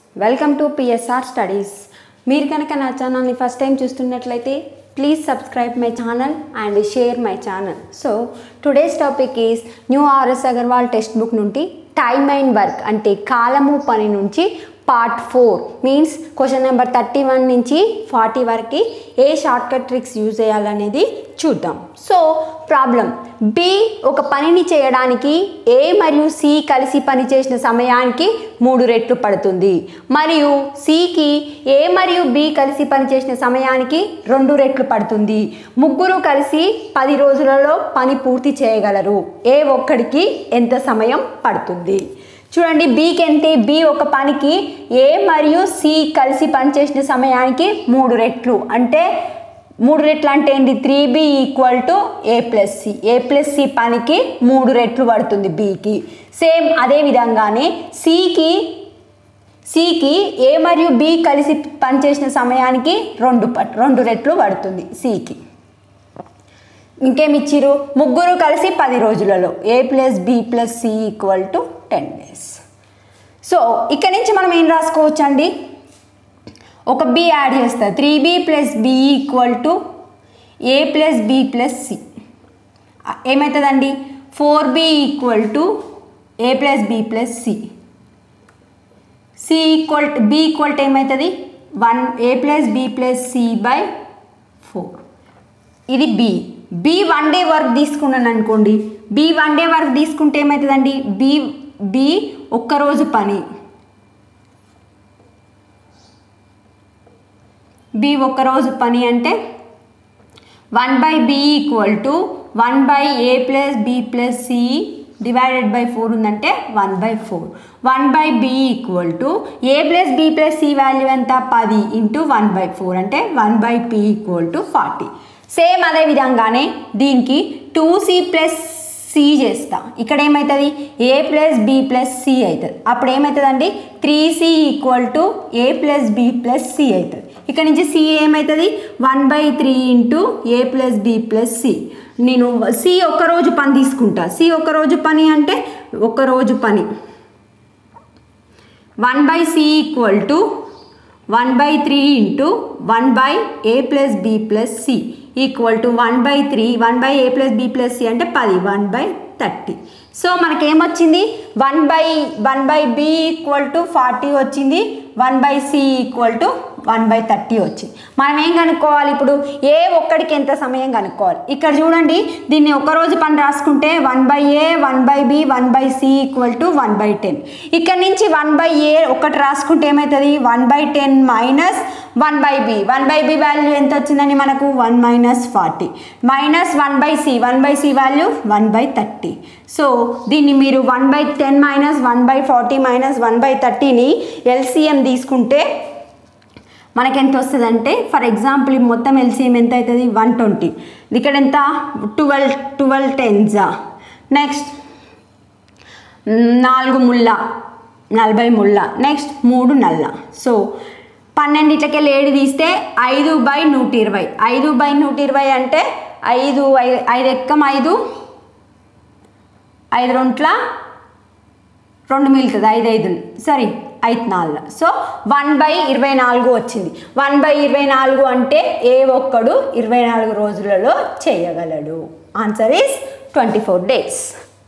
welcome to PSR studies మీరు కనుక నా ఛానల్ని ఫస్ట్ టైం చూస్తున్నట్లయితే please subscribe my channel and share my channel so today's topic is new RS Agarwal text book నుండి time and work అంటే కాలము పని నుంచి part four means question number thirty one నుంచి ఫార్టీ వరకు ఏ షార్ట్ కట్ ట్రిక్స్ యూజ్ చేయాలనేది చూద్దాం సో ప్రాబ్లం బి ఒక పనిని చేయడానికి ఏ మరియు సి కలిసి పనిచేసిన సమయానికి మూడు రెట్లు పడుతుంది మరియు సికి ఏ మరియు బి కలిసి పనిచేసిన సమయానికి రెండు రెట్లు పడుతుంది ముగ్గురు కలిసి పది రోజులలో పని పూర్తి చేయగలరు ఏ ఒక్కడికి ఎంత సమయం పడుతుంది చూడండి బీకి అంటే బి ఒక పనికి ఏ మరియు సి కలిసి పనిచేసిన సమయానికి మూడు రెట్లు అంటే మూడు రెట్లు అంటే ఏంటి three B equal to A plus C A plus C పనికి మూడు రెట్లు పడుతుంది బికి సేమ్ అదే విధంగానే సికి సికి ఏ మరియు బి కలిసి పనిచేసిన సమయానికి రెండు పట్ రెండు రెట్లు పడుతుంది సికి ఇంకేమి ఇచ్చిరు ముగ్గురు కలిసి పది రోజులలో A plus B plus C equal to ten days so ఇక్కడ నుంచి మనం ఏం రాసుకోవచ్చు అండి ఒక బి యాడ్ చేస్తారు three B plus B equal to A plus B plus C ఏమవుతుందండి four B equal to A plus B plus C C equal B equal to ఏమవుతుంది one A plus B plus C by four ఇది B B one day work తీసుకున్నాను అనుకోండి B one day work తీసుకుంటే ఏమవుతుందండి B B ఒక్కరోజు పని B ఒక్కరోజు పని అంటే one by B equal to one by A plus B plus C divided by four ఉందంటే one by four one by B equal to A plus B plus C value ఎంత పది into one by four అంటే one by P equal to forty same అదే విధంగానే దీనికి two C plus C చేస్తా ఇక్కడ ఏమవుతుంది A plus B plus C అవుతుంది అప్పుడు ఏమవుతుందండి three C equal to A plus B plus C అవుతుంది ఇక్కడ నుంచి సి ఏమవుతుంది one by three into A plus B plus C నేను సి ఒక్కరోజు పని తీసుకుంటా సి ఒక్కరోజు పని అంటే ఒక్కరోజు పని one by C equal to one by three into one by A plus B plus C equal to one by three one by A plus B plus C అంటే పది వన్ బై థర్టీ సో మనకేమొచ్చింది one by one by B equal to forty వచ్చింది one by C equal to one by thirty వచ్చింది మనం ఏం కనుక్కోవాలి ఇప్పుడు ఏ ఒక్కడికి ఎంత సమయం కనుక్కోవాలి ఇక్కడ చూడండి దీన్ని ఒకరోజు పని రాసుకుంటే one by A one by B one by C equal to one by ten ఇక్కడ నుంచి వన్ బై ఏ ఒకటి రాసుకుంటే ఏమవుతుంది one by ten minus one by B one by B value ఎంత వచ్చిందని మనకు one minus forty minus one by C one by C value one by thirty so దీన్ని మీరు one by ten minus one by forty minus one by థర్టీని LCM తీసుకుంటే మనకి ఎంత వస్తుంది అంటే ఫర్ ఎగ్జాంపుల్ ఈ మొత్తం ఎల్సిఎం ఎంత అవుతుంది వన్ ట్వంటీ ఇక్కడ ఎంత ట్వెల్వ్ ట్వెల్వ్ టెన్జా నెక్స్ట్ నాలుగు ముళ్ళ నలభై ముళ్ళ నెక్స్ట్ మూడు నల్ల సో పన్నెండిట్లకెళ్ళి ఏడు తీస్తే ఐదు బై నూట ఇరవై ఐదు బై నూట ఇరవై అంటే ఐదు ఐదు ఎక్కం ఐదు ఐదు రెంట్ల రెండు మిగులుతుంది ఐదు ఐదు సారీ ఐదు నాలుగు సో వన్ బై ఇరవై నాలుగు వచ్చింది వన్ బై ఇరవై నాలుగు అంటే ఏ ఒక్కడు ఇరవై నాలుగు రోజులలో చేయగలడు answer is twenty four days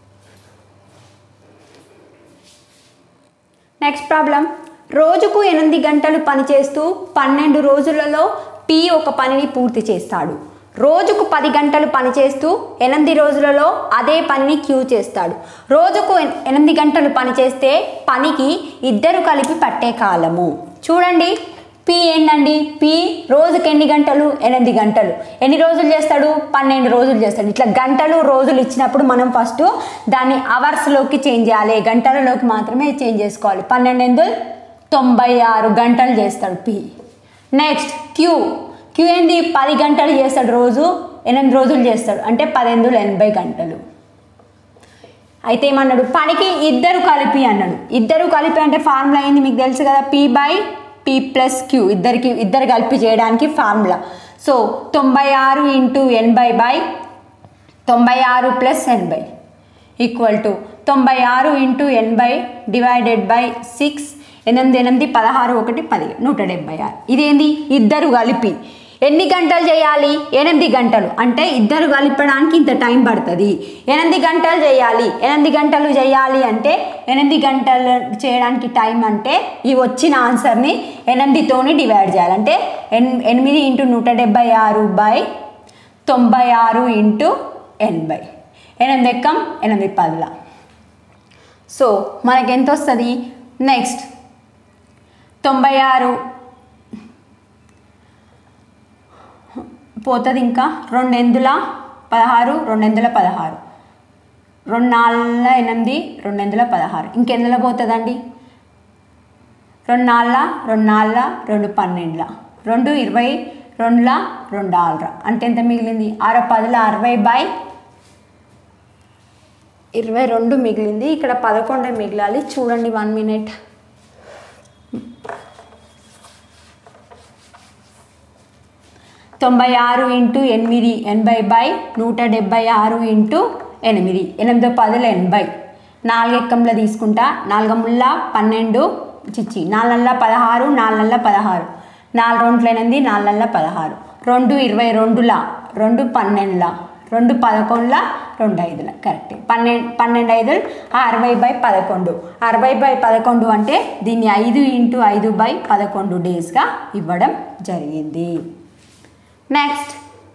next problem రోజుకు ఎనిమిది గంటలు పనిచేస్తూ పన్నెండు రోజులలో పి ఒక పనిని పూర్తి చేస్తాడు రోజుకు పది గంటలు పనిచేస్తూ ఎనిమిది రోజులలో అదే పనిని క్యూ చేస్తాడు రోజుకు ఎనిమిది గంటలు పనిచేస్తే పనికి ఇద్దరు కలిపి పట్టే కాలము చూడండి పి ఏంటండి పి రోజుకి ఎన్ని గంటలు ఎనిమిది గంటలు ఎన్ని రోజులు చేస్తాడు పన్నెండు రోజులు చేస్తాడు ఇట్లా గంటలు రోజులు ఇచ్చినప్పుడు మనం ఫస్ట్ దాన్ని అవర్స్లోకి చేంజ్ చేయాలి గంటలలోకి మాత్రమే చేంజ్ చేసుకోవాలి పన్నెండు ఎందుకు తొంభై ఆరు గంటలు చేస్తాడు పి నెక్స్ట్ క్యూ క్యూ ఏంది పది గంటలు చేస్తాడు రోజు ఎనిమిది రోజులు చేస్తాడు అంటే పదెనిమిది ఎనభై గంటలు అయితే ఏమన్నాడు పనికి ఇద్దరు కలిపి అన్నాడు ఇద్దరు కలిపి అంటే ఫార్ములా అయింది మీకు తెలుసు కదా P by P plus Q ఇద్దరికి ఇద్దరు కలిపి చేయడానికి ఫార్ములా సో తొంభై ఆరు ఇంటూ ఎనభై బై తొంభై ఆరు ప్లస్ ఎనభై ఈక్వల్ టు తొంభై ఆరు ఇంటూ ఎనభై డివైడెడ్ బై సిక్స్ ఎనిమిది ఎనిమిది పదహారు ఒకటి పది నూట డెబ్బై ఆరు ఇదేంది ఇద్దరు కలిపి ఎన్ని గంటలు చేయాలి ఎనిమిది గంటలు అంటే ఇద్దరు కలిపడానికి ఇంత టైం పడుతుంది ఎనిమిది గంటలు చేయాలి ఎనిమిది గంటలు చేయాలి అంటే ఎనిమిది గంటలు చేయడానికి టైం అంటే ఈ వచ్చిన ఆన్సర్ని ఎనిమిదితోని డివైడ్ చేయాలి అంటే ఎన్ ఎనిమిది ఇంటూ నూట డెబ్బై ఆరు బై తొంభై ఆరు ఇంటూ ఎనభై ఎనిమిది ఎక్కం ఎనిమిది పదుల సో మనకి ఎంత వస్తుంది నెక్స్ట్ తొంభై ఆరు పోతుంది ఇంకా రెండెందుల పదహారు రెండెందుల పదహారు రెండు నాలుగుల ఎనిమిది రెండెందుల పదహారు ఇంకెందులో పోతుందండి రెండు నాలుగుల రెండు నాలుగుల రెండు పన్నెండుల రెండు ఇరవై రెండుల రెండు ఆరుల అంటే ఎంత మిగిలింది ఆరు పదుల అరవై బై ఇరవై రెండు మిగిలింది ఇక్కడ పదకొండే మిగిలాలి చూడండి వన్ మినిట్ తొంభై ఆరు ఇంటూ ఎనిమిది ఎనభై బై నూట డెబ్బై ఆరు ఇంటూ ఎనిమిది ఎనిమిది పదులు ఎనభై నాలుగు ఎక్కంలో తీసుకుంటా నాలుగు ముళ్ళ పన్నెండు చిచ్చి నాలుగుల పదహారు నాలుగుల పదహారు నాలుగు రెండుల ఎనిమిది నాలుగుల పదహారు రెండు ఇరవై రెండుల రెండు పన్నెండుల రెండు పదకొండుల రెండు ఐదుల కరెక్ట్ పన్నెండు పన్నెండు ఐదులు అరవై బై పదకొండు అరవై బై పదకొండు అంటే దీన్ని ఐదు ఇంటూ ఐదు బై పదకొండు డేస్గా ఇవ్వడం జరిగింది నెక్స్ట్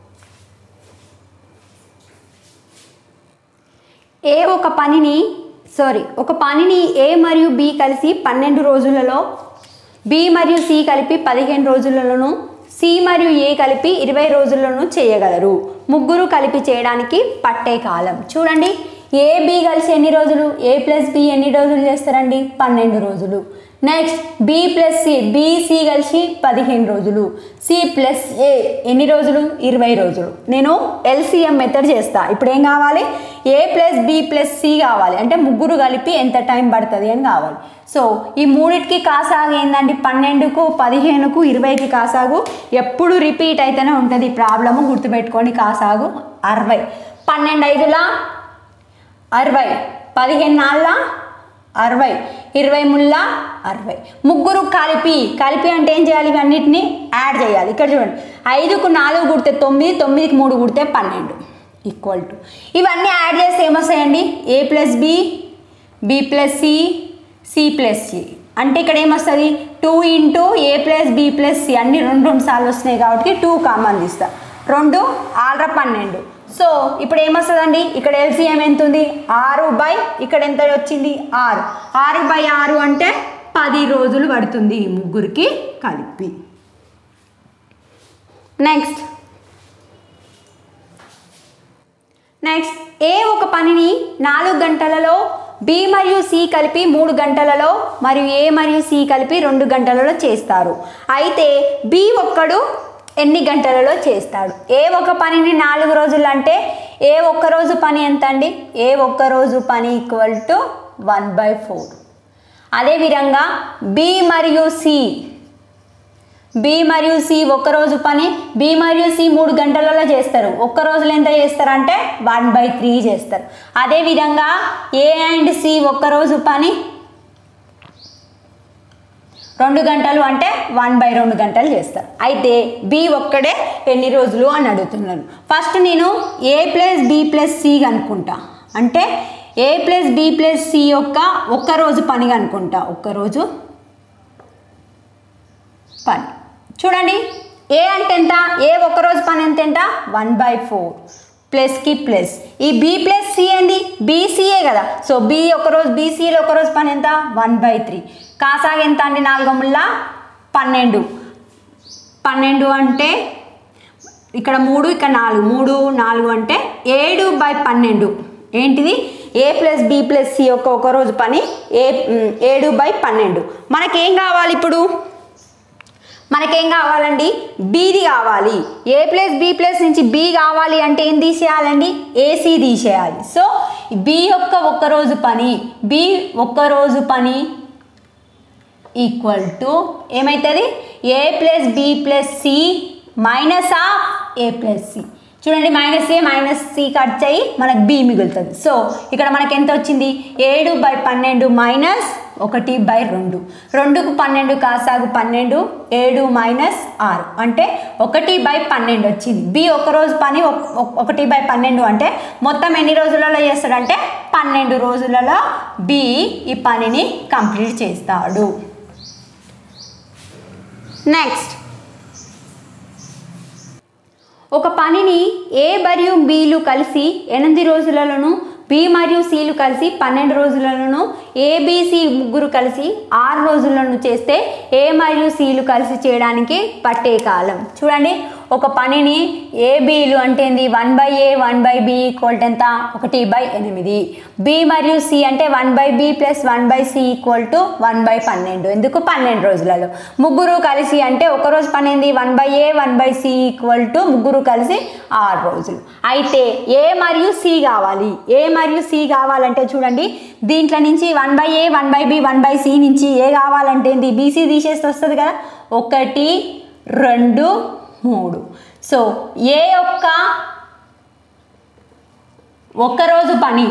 ఏ ఒక పనిని సారీ ఒక పనిని ఏ మరియు బి కలిసి పన్నెండు రోజులలో బి మరియు సి కలిపి పదిహేను రోజులలోను సి మరియు ఏ కలిపి ఇరవై రోజుల్లోనూ చేయగలరు ముగ్గురు కలిపి చేయడానికి పట్టే కాలం చూడండి ఏ బి కలిసి ఎన్ని రోజులు ఏ ప్లస్ బి ఎన్ని రోజులు చేస్తారండి పన్నెండు రోజులు next B plus C BC కలిసి పదిహేను రోజులు సి ప్లస్ ఏ ఎన్ని రోజులు ఇరవై రోజులు నేను ఎల్సిఎం మెథడ్ చేస్తా ఇప్పుడు ఏం కావాలి A plus B plus C కావాలి అంటే ముగ్గురు కలిపి ఎంత టైం పడుతుంది అని కావాలి సో ఈ మూడిటికి కాసాగు ఏంటంటే పన్నెండుకు పదిహేనుకు ఇరవైకి కాసాగు ఎప్పుడు రిపీట్ అయితేనే ఉంటుంది ప్రాబ్లము గుర్తుపెట్టుకోండి కాసాగు అరవై పన్నెండు ఐదులా అరవై పదిహేను నాళ్ళ అరవై ఇరవై ముళ్ళ అరవై ముగ్గురు కలిపి కలిపి అంటే ఏం చేయాలి ఇవన్నిటిని యాడ్ చేయాలి ఇక్కడ చూడండి ఐదుకు నాలుగు కుడితే తొమ్మిది తొమ్మిదికి మూడు కుడితే పన్నెండు ఈక్వల్ టు ఇవన్నీ యాడ్ చేస్తే ఏమొస్తాయండి A plus B B plus C C plus C అంటే ఇక్కడ ఏమొస్తుంది two into A plus B plus C అన్ని రెండు రెండు సార్లు వస్తున్నాయి కాబట్టి టూ కామన్ తీస్తా రెండు ఆల్ర పన్నెండు సో ఇప్పుడు ఏమొస్తుందండి ఇక్కడ ఎల్సిఎం ఎంత ఉంది ఆరు బై ఇక్కడ ఎంత వచ్చింది ఆరు ఆరు బై ఆరు అంటే పది రోజులు పడుతుంది ఈ ముగ్గురికి కలిపి నెక్స్ట్ నెక్స్ట్ ఏ ఒక పనిని నాలుగు గంటలలో బి మరియు సి కలిపి మూడు గంటలలో మరియు ఏ మరియు సి కలిపి రెండు గంటలలో చేస్తారు అయితే బి ఒక్కడు ఎన్ని గంటలలో చేస్తాడు ఏ ఒక పనిని నాలుగు రోజులు అంటే ఏ ఒక్క రోజు పని ఎంత అండి ఏ ఒక్క రోజు పని equal to one by four అదేవిధంగా బి మరియు సి బి మరియు సి ఒక్క రోజు పని బి మరియు సి మూడు గంటలలో చేస్తారు ఒక్క రోజులో ఎంత చేస్తారంటే వన్ బై త్రీ చేస్తారు అదేవిధంగా ఏ అండ్ సి ఒక్క రోజు పని రెండు గంటలు అంటే వన్ బై రెండు గంటలు చేస్తారు అయితే బి ఒక్కడే ఎన్ని రోజులు అని అడుగుతున్నాను ఫస్ట్ నేను A plus B plus C అనుకుంటా అంటే A plus B plus C యొక్క ఒక్క రోజు పని అనుకుంటా ఒక్కరోజు పని చూడండి ఏ అంటే ఎంత ఏ ఒక్కరోజు పని ఎంత ఎంత వన్ బై ఫోర్ ప్లస్కి ప్లస్ ఈ బి ప్లస్ సి ఏంది బీసీఏ కదా సో బి ఒకరోజు బీసీలో ఒకరోజు పని ఎంత వన్ బై త్రీ కాసాగ ఎంత అండి నాలుగు ముళ్ళ పన్నెండు పన్నెండు అంటే ఇక్కడ మూడు ఇక్కడ నాలుగు మూడు నాలుగు అంటే ఏడు బై పన్నెండు ఏంటిది A plus B plus C యొక్క ఒక రోజు పని ఏ మ్, ఏడు బై పన్నెండు మనకేం కావాలి ఇప్పుడు మనకేం కావాలండి బీది కావాలి ఏ ప్లస్ బి ప్లస్ నుంచి బి కావాలి అంటే ఏం తీసేయాలండి ఏసీ తీసేయాలి సో బి యొక్క ఒక్కరోజు పని బి ఒక్కరోజు పని ఈక్వల్ టు ఏమవుతుంది A plus B plus C minus of A plus C చూడండి minus A minus C cut చేయి మనకు బి మిగులుతుంది సో ఇక్కడ మనకి ఎంత వచ్చింది ఏడు బై పన్నెండు మైనస్ ఒకటి బై రెండు రెండుకు పన్నెండు కాసాగు పన్నెండు ఏడు మైనస్ ఆరు అంటే ఒకటి బై పన్నెండు వచ్చింది బి ఒక రోజు పని ఒక- ఒక- ఒకటి బై పన్నెండు అంటే మొత్తం ఎన్ని రోజులలో చేస్తాడంటే పన్నెండు రోజులలో బి ఈ పనిని కంప్లీట్ చేస్తాడు నెక్స్ట్ ఒక పనిని ఏ మరియు బిలు కలిసి ఎనిమిది రోజులలోను బి మరియు సిలు కలిసి పన్నెండు రోజులలోను ఏబిసి ముగ్గురు కలిసి ఆరు రోజులను చేస్తే ఏ మరియు సిలు కలిసి చేయడానికి పట్టే కాలం చూడండి ఒక పనిని ఏ బీలు అంటే ఏంది one by A one by B equal ఎంత ఒకటి బై ఎనిమిది బి మరియు సి అంటే one by B plus one by C equal to one by పన్నెండు ఎందుకు పన్నెండు రోజులలో ముగ్గురు కలిసి అంటే ఒక రోజు పని ఏంది one by A one by C equal to ముగ్గురు కలిసి ఆరు రోజులు అయితే ఏ మరియు సి కావాలి ఏ మరియు సి కావాలంటే చూడండి దీంట్లో నుంచి one by A one by B one by C నుంచి ఏ కావాలంటే ఏంది బీసీ తీసేస్తే వస్తుంది కదా ఒకటి రెండు మూడు సో ఏ యొక్క ఒక్కరోజు పని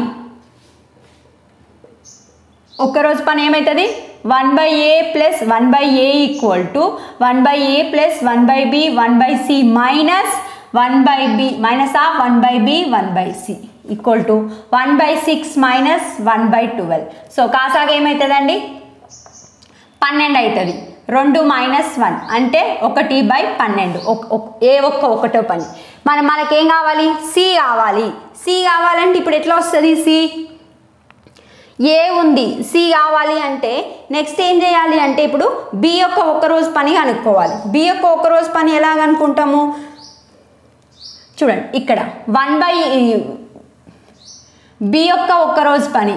ఒక్కరోజు పని ఏమవుతుంది one by A plus one by A equal to one by A plus one by B one by C minus one by B minus of one by B one by C equal to one by six minus one by twelve so కాసాగా ఏమవుతుందండి పన్నెండు అవుతుంది రెండు minus one అంటే ఒకటి by పన్నెండు ఒక- ఒక- ఏ ఒక్క ఒకటో పని మరి మనకేం కావాలి సి కావాలి సి కావాలంటే ఇప్పుడు ఎట్లా వస్తుంది సి ఏ ఉంది సి కావాలి అంటే నెక్స్ట్ ఏం చేయాలి అంటే ఇప్పుడు బి యొక్క ఒక రోజు పని కనుక్కోవాలి బి యొక్క ఒక రోజు పని ఎలా కనుక్కుంటాము చూడండి ఇక్కడ వన్ బై బి యొక్క ఒక్క రోజు పని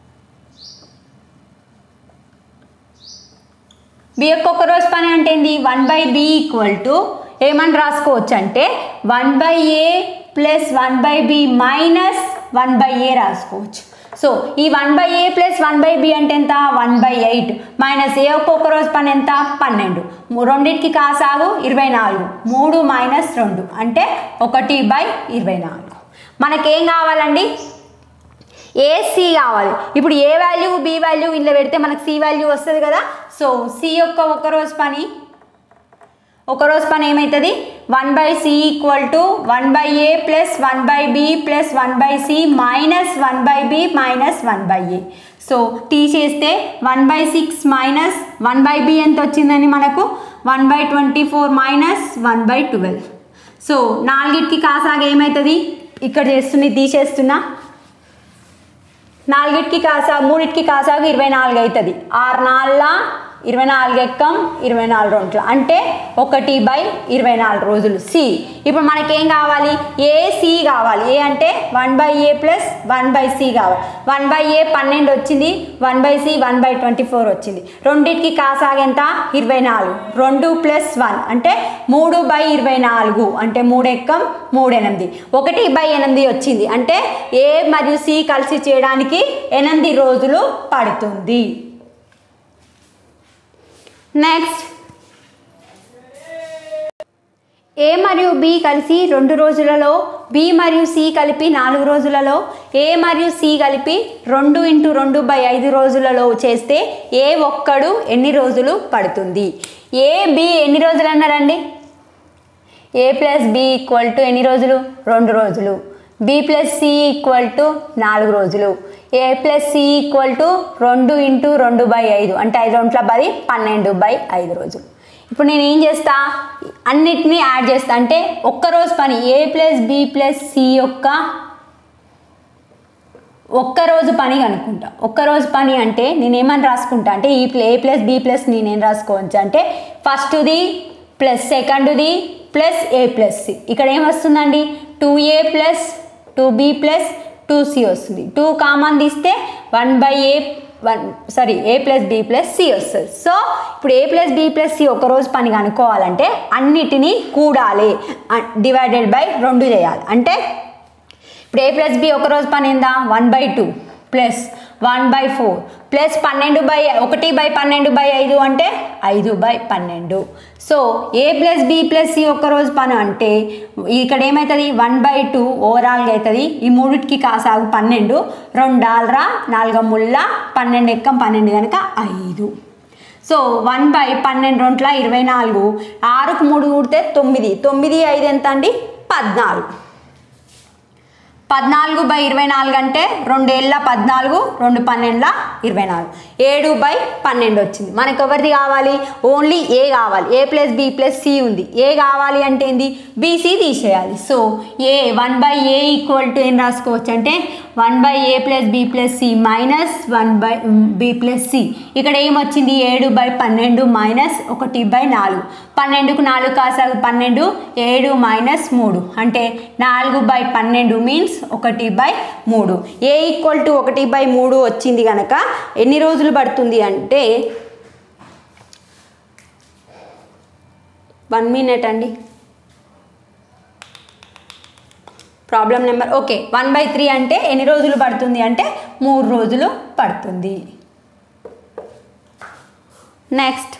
బి యొక్క ఒక రోజు పని అంటే ఏంది one by B equal to ఏమని రాసుకోవచ్చు అంటే one by A plus one by B minus one by A రాసుకోవచ్చు సో ఈ one by A plus one by B అంటే ఎంత one by eight minus A ఒక్కొక్క రోజు పని ఎంత పన్నెండు ము- రెండింటికి కాసాగు ఇరవై నాలుగు మూడు మైనస్ రెండు అంటే ఒకటి బై ఇరవై నాలుగు మనకేం కావాలండి ఏ సి కావాలి ఇప్పుడు ఏ వాల్యూ బి వాల్యూ ఇందులో పెడితే మనకు సి వాల్యూ వస్తుంది కదా సో సి యొక్క ఒక రోజు పని ఒక రోజు పని ఏమవుతుంది one by C equal to one by A plus one by B plus one by C minus one by B minus one by A so తీసేస్తే one by six minus one by B ఎంత వచ్చిందని మనకు one by twenty four minus one by twelve so నాలుగిటికి కాసాగా ఏమవుతుంది ఇక్కడ చేస్తుంది తీసేస్తున్నా నాలుగిటికి కాసా మూడిటికి కాసాగు ఇరవై నాలుగు అవుతుంది ఆరు నాలుగుల ఇరవై నాలుగు ఎక్కం ఇరవై నాలుగు రొంట్ల అంటే ఒకటి బై ఇరవై నాలుగు రోజులు సి ఇప్పుడు మనకేం కావాలి ఏ సి కావాలి ఏ అంటే one by A plus one by C కావాలి వన్ బై ఏ పన్నెండు వచ్చింది one by C one by twenty four వచ్చింది రెండింటికి కాసాగు ఎంత ఇరవై నాలుగు రెండు ప్లస్ వన్ అంటే మూడు బై ఇరవై నాలుగు అంటే మూడు ఎక్కం మూడు ఎనిమిది ఒకటి బై ఎనిమిది వచ్చింది అంటే ఏ మరియు సి కలిసి చేయడానికి ఎనిమిది రోజులు పడుతుంది నెక్స్ట్ ఏ మరియు బి కలిసి రెండు రోజులలో బి మరియు సి కలిపి నాలుగు రోజులలో ఏ మరియు సి కలిపి రెండు ఇంటూ రెండు బై ఐదు రోజులలో చేస్తే ఏ ఒక్కడు ఎన్ని రోజులు పడుతుంది ఏ బి ఎన్ని రోజులు అన్నారండి A plus B equal to ఎన్ని రోజులు రెండు రోజులు B plus C equal to నాలుగు రోజులు A plus C equal to రెండు ఇంటూ రెండు బై ఐదు అంటే ఐదు రెంట్ల పది పన్నెండు బై ఐదు రోజులు ఇప్పుడు నేను ఏం చేస్తా అన్నిటినీ యాడ్ చేస్తా అంటే ఒక్క రోజు పని A plus B plus C యొక్క ఒక్కరోజు పని కనుక్కుంటా ఒక్కరోజు పని అంటే నేనేమని రాసుకుంటా అంటే ఈ ప్లే ఏ ప్లస్ బి ప్లస్ నేనేం రాసుకోవచ్చు అంటే ఫస్ట్ది ప్లస్ సెకండ్ది ప్లస్ ఏ ప్లస్ సి ఇక్కడ ఏం వస్తుందండి two A plus two B plus two C వస్తుంది టూ కామన్ తీస్తే one by A one sorry A plus B plus C వస్తుంది సో ఇప్పుడు A plus B plus C ఒక రోజు పని కనుక్కోవాలంటే అన్నిటినీ కూడాలి డివైడెడ్ బై రెండు చేయాలి అంటే ఇప్పుడు ఏ ప్లస్ బి ఒక రోజు పని ఏందా one by two plus one by four plus పన్నెండు బై ఒకటి బై పన్నెండు బై ఐదు అంటే ఐదు బై పన్నెండు so A plus B plus C ఒక్కరోజు పని అంటే ఇక్కడ ఏమవుతుంది వన్ బై టూ ఓవరాల్గా అవుతుంది ఈ మూడిటికి కాసాగు పన్నెండు రెండు డాలరా నాలుగు ముళ్ళ పన్నెండు ఎక్కం పన్నెండు కనుక ఐదు సో వన్ బై పన్నెండు రొంట్ల ఇరవై నాలుగు ఆరుకు మూడు కూడితే తొమ్మిది తొమ్మిది ఐదు ఎంత అండి పద్నాలుగు పద్నాలుగు బై ఇరవై నాలుగు అంటే రెండేళ్ళ పద్నాలుగు రెండు పన్నెండుల ఇరవై నాలుగు ఏడు బై పన్నెండు వచ్చింది మనకు ఎవరిది కావాలి ఓన్లీ ఏ కావాలి A plus B plus C ఉంది ఏ కావాలి అంటే ఏంది బీసీ తీసేయాలి so A one by A equal to ఏం రాసుకోవచ్చు అంటే one by A plus B plus C minus one by B plus C ఇక్కడ ఏమొచ్చింది ఏడు బై పన్నెండు మైనస్ ఒకటి బై నాలుగు పన్నెండుకు నాలుగు కాసాగు పన్నెండు ఏడు మైనస్ మూడు అంటే నాలుగు బై పన్నెండు మీన్స్ ఒకటి బై మూడు ఏ ఈక్వల్ టు ఒకటి బై మూడు వచ్చింది కనుక ఎన్ని రోజులు పడుతుంది అంటే వన్ మినిట్ అండి problem number okay one by three అంటే ఎన్ని రోజులు పడుతుంది అంటే మూడు రోజులు పడుతుంది నెక్స్ట్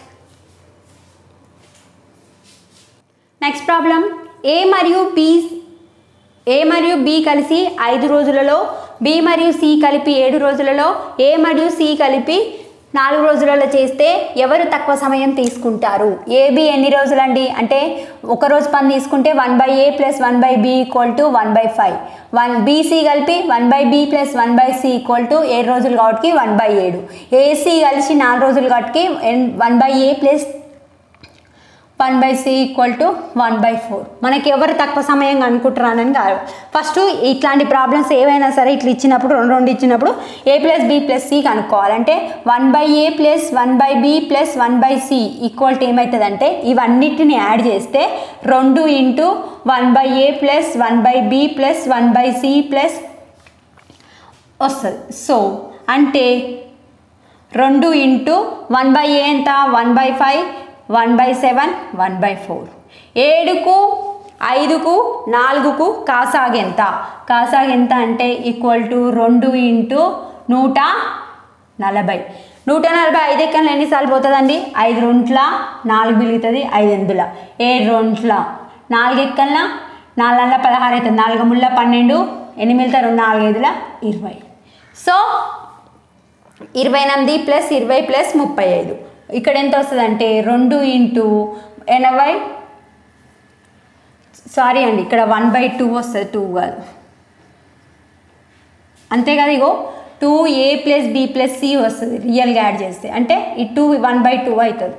నెక్స్ట్ ప్రాబ్లం ఏ మరియు బి ఏ మరియు బి కలిసి ఐదు రోజులలో బి మరియు సి కలిపి ఏడు రోజులలో ఏ మరియు సి కలిపి నాలుగు రోజులలో చేస్తే ఎవరు తక్కువ సమయం తీసుకుంటారు ఏబి ఎన్ని రోజులండి అంటే ఒక రోజు పని తీసుకుంటే one by A plus one by B equal to one by five one BC కలిపి one by B plus one by C equal to ఏడు రోజులు కాబట్టి వన్ బై ఏడు ఏసీ కలిసి నాలుగు రోజులు కాబట్టి one by A plus one by C equal to one by four మనకి ఎవరు తక్కువ సమయం అనుకుంటున్నానని కాదు ఫస్ట్ ఇట్లాంటి ప్రాబ్లమ్స్ ఏవైనా సరే ఇట్లా ఇచ్చినప్పుడు రెండు రెండు ఇచ్చినప్పుడు A plus B plus C కనుక్కోవాలంటే one by A plus one by B plus one by C equal to ఏమవుతుందంటే ఇవన్నిటిని యాడ్ చేస్తే రెండు into one by A plus one by B plus one by C plus వస్తుంది so అంటే రెండు into one by A ఎంత one by five one by seven one by four ఏడుకు ఐదుకు నాలుగుకు కాసాగు ఎంత కాసాగు ఎంత అంటే ఈక్వల్ టు రెండు ఇంటూ నూట నలభై నూట నలభై ఐదు ఎక్కల ఎన్నిసార్లు పోతుందండి ఐదు రొంట్ల నాలుగు మిగులుతుంది ఐదు ఎనిమిదిల ఏడు రొంట్ల నాలుగు ఎక్కల నాలుగు నెలల పదహారు అవుతుంది నాలుగు ముళ్ళ పన్నెండు ఎనిమిదితో రెండు నాలుగు ఐదుల ఇరవై సో ఇరవై ఎనిమిది ప్లస్ ఇరవై ప్లస్ ముప్పై ఐదు ఇక్కడ ఎంత వస్తుంది అంటే రెండు ఇంటూ ఎనభై సారీ అండి ఇక్కడ వన్ బై టూ వస్తుంది టూ కాదు అంతే కదా ఇగో two A plus B plus C వస్తుంది రియల్గా యాడ్ చేస్తే అంటే ఈ టూ వన్ బై టూ అవుతుంది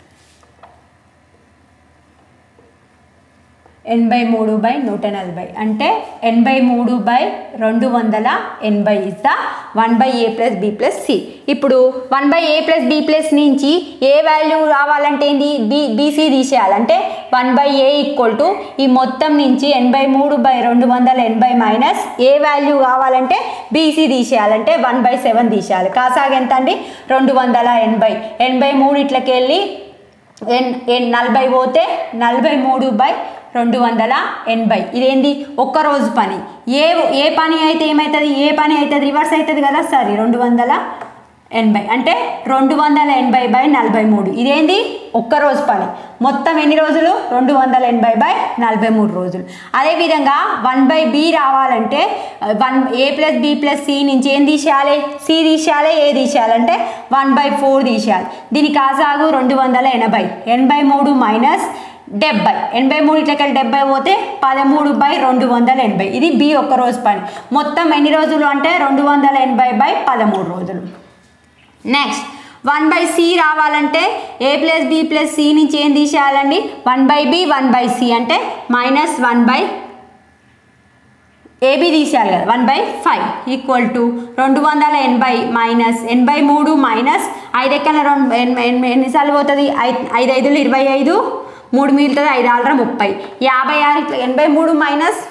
ఎనభై మూడు బై నూట నలభై అంటే ఎనభై మూడు బై రెండు వందల ఎనభై is the one by A plus B plus C ఇప్పుడు one by A plus B plus నుంచి ఏ వాల్యూ రావాలంటే ఏంటి బి బీసీ తీసేయాలంటే one by A equal to ఈ మొత్తం నుంచి ఎనభై మూడు బై రెండు వందల ఎనభై మైనస్ ఏ వాల్యూ కావాలంటే బీసీ తీసేయాలంటే వన్ బై సెవెన్ తీసేయాలి కాసాగ ఎంత అండి రెండు వందల ఎనభై ఎనభై మూడు ఇట్లకి వెళ్ళి ఎన్ ఎన్ నలభై పోతే నలభై మూడు బై రెండు వందల ఎనభై ఇదేంది ఒక్క రోజు పని ఏ ఏ పని అయితే ఏమవుతుంది ఏ పని అవుతుంది రివర్స్ అవుతుంది కదా సరే రెండు వందల ఎనభై అంటే రెండు వందల ఎనభై బై నలభై మూడు ఇదేంది ఒక్క రోజు పని మొత్తం ఎన్ని రోజులు రెండు వందల ఎనభై బై నలభై మూడు రోజులు అదేవిధంగా వన్ బై బి రావాలంటే one A plus B plus C నుంచి ఏం తీసేయాలి సి తీసేయాలి ఏ తీసేయాలంటే వన్ బై ఫోర్ తీసేయాలి దీని కాసాగు రెండు వందల ఎనభై ఎనభై మూడు మైనస్ డెబ్బై ఎనభై మూడు ఇట్లకెళ్ళి డెబ్బై పోతే పదమూడు బై రెండు వందల ఎనభై ఇది బి ఒక్క రోజు పని మొత్తం ఎన్ని రోజులు అంటే రెండు వందల ఎనభై బై పదమూడు రోజులు నెక్స్ట్ వన్ బై సి రావాలంటే A plus B plus C నుంచి ఏం తీసేయాలండి one by B one by C అంటే మైనస్ వన్ బై ఏబి తీసేయాలి కదా one by five equal to రెండు వందల ఎనభై మైనస్ ఎనభై మూడు మైనస్ ఐదు ఎక్కల రెండు ఎన్- ఎన్- ఎన్నిసార్లు పోతుంది ఐదు ఐదు ఐదులు ఇరవై ఐదు మూడు మిగులుతుంది ఐదు ఆరు ముప్పై యాభై ఆరు ఇట్లా ఎనభై మూడు మైనస్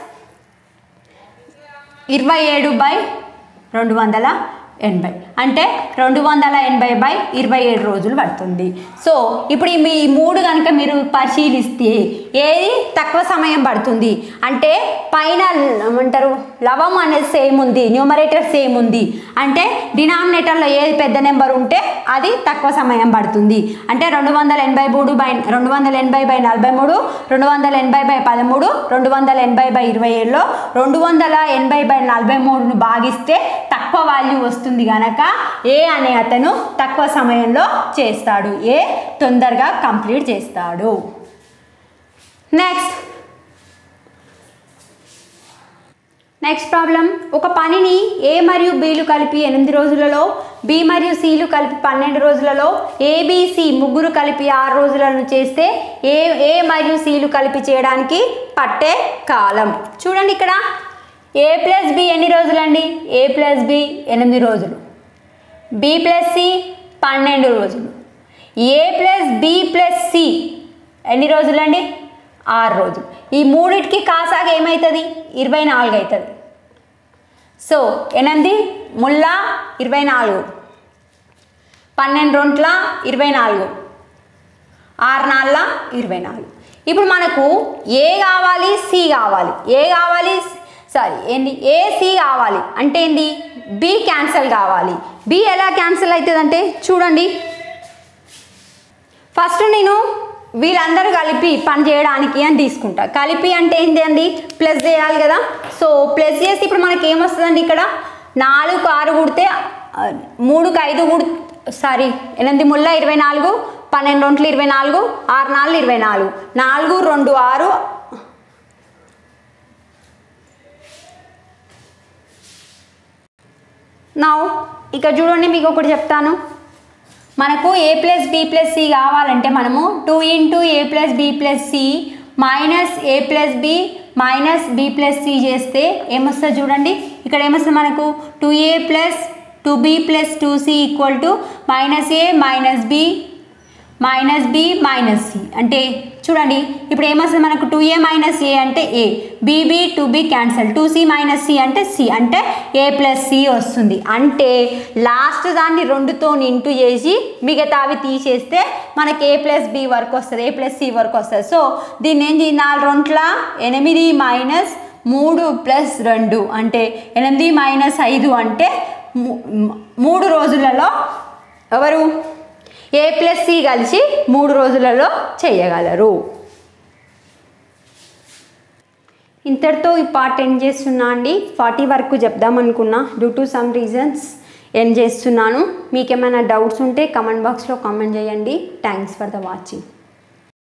ఇరవై ఏడు బై రెండు వందల ఎనభై అంటే రెండు వందల ఎనభై బై ఇరవై ఏడు రోజులు పడుతుంది సో ఇప్పుడు ఈ మీ ఈ మూడు కనుక మీరు పరిశీలిస్తే ఏది తక్కువ సమయం పడుతుంది అంటే పైన ఏమంటారు లవం అనేది సేమ్ ఉంది న్యూమరేటర్ సేమ్ ఉంది అంటే డినామినేటర్లో ఏది పెద్ద నెంబర్ ఉంటే అది తక్కువ సమయం పడుతుంది అంటే రెండు వందల ఎనభై మూడు బై రెండు వందల ఎనభై బై నలభై మూడు రెండు వందల ఎనభై బై పదమూడు రెండు వందల ఎనభై బై ఇరవై ఏడులో రెండు వందల ఎనభై బై నలభై మూడును భాగిస్తే తక్కువ వాల్యూ వస్తుంది కనుక ఏ అనే అతను తక్కువ సమయంలో చేస్తాడు ఏ తొందరగా కంప్లీట్ చేస్తాడు నెక్స్ట్ నెక్స్ట్ ప్రాబ్లం ఒక పనిని ఏ మరియు బీలు కలిపి ఎనిమిది రోజులలో బి మరియు సిలు కలిపి పన్నెండు రోజులలో ఏబిసి ముగ్గురు కలిపి ఆరు రోజులను చేస్తే ఏ ఏ మరియు సిలు కలిపి చేయడానికి పట్టే కాలం చూడండి ఇక్కడ ఏ ప్లస్ బి ఎన్ని రోజులండి ఏ ప్లస్ బి ఎనిమిది రోజులు బి ప్లస్ సి పన్నెండు రోజులు A plus B plus C ఎన్ని రోజులండి ఆరు రోజులు ఈ మూడిటికి కాసాగా ఏమవుతుంది ఇరవై నాలుగు అవుతుంది సో ఎనిమిది ముల్లా ఇరవై నాలుగు పన్నెండు రొంట్ల ఇరవై నాలుగు ఆరు నాలుగుల ఇరవై నాలుగు ఇప్పుడు మనకు ఏ కావాలి సి కావాలి ఏ కావాలి సారీ ఏంటి ఏ సి కావాలి అంటే ఏంటి బి క్యాన్సిల్ కావాలి బి ఎలా క్యాన్సిల్ అవుతుందంటే చూడండి ఫస్ట్ నేను వీళ్ళందరూ కలిపి పని చేయడానికి అని తీసుకుంటా కలిపి అంటే ఏంటి అండి ప్లస్ చేయాలి కదా సో ప్లస్ చేసి ఇప్పుడు మనకి ఏమొస్తుందండి ఇక్కడ నాలుగు ఆరు కుడితే ఆ, మూడుకి ఐదు కుడి సారీ ఎనిమిది ముళ్ళ ఇరవై నాలుగు పన్నెండు రొంట్లు ఇరవై నాలుగు ఆరు నాలుగు ఇరవై నాలుగు నాలుగు రెండు ఆరు నా ఇక చూడండి మీకు ఒకటి చెప్తాను మనకు A plus B plus C కావాలంటే మనము two into A plus B plus C minus A plus B minus B plus C చేస్తే ఏమొస్తుంది చూడండి ఇక్కడ ఏమొస్తుంది మనకు two A plus two B plus two C equal to minus A minus B minus B minus C అంటే చూడండి ఇప్పుడు ఏమొస్తుంది మనకు టూ ఏ మైనస్ ఏ అంటే A BB two B cancel two C minus C అంటే C అంటే A plus C వస్తుంది అంటే లాస్ట్ దాన్ని రెండుతో ఇంటూ చేసి మిగతావి తీసేస్తే మనకి ఏ ప్లస్ బి వరకు వస్తుంది ఏ ప్లస్ సి వరకు వస్తుంది సో దీన్ని ఏం చేయాలి నాలుగు రెంట్ల ఎనిమిది మైనస్ మూడు ప్లస్ రెండు అంటే ఎనిమిది మైనస్ ఐదు అంటే మూ- మూడు రోజులలో ఎవరు ఏ ప్లస్ సి కలిసి మూడు రోజులలో చేయగలరు ఇంతటితో ఈ పార్ట్ ఎండ్ చేస్తున్నా అండి ఫార్టీ వరకు చెప్దాం అనుకున్నా due to some reasons end చేస్తున్నాను మీకు ఏమైనా డౌట్స్ ఉంటే కమెంట్ బాక్స్లో కామెంట్ చేయండి థ్యాంక్స్ ఫర్ ద వాచింగ్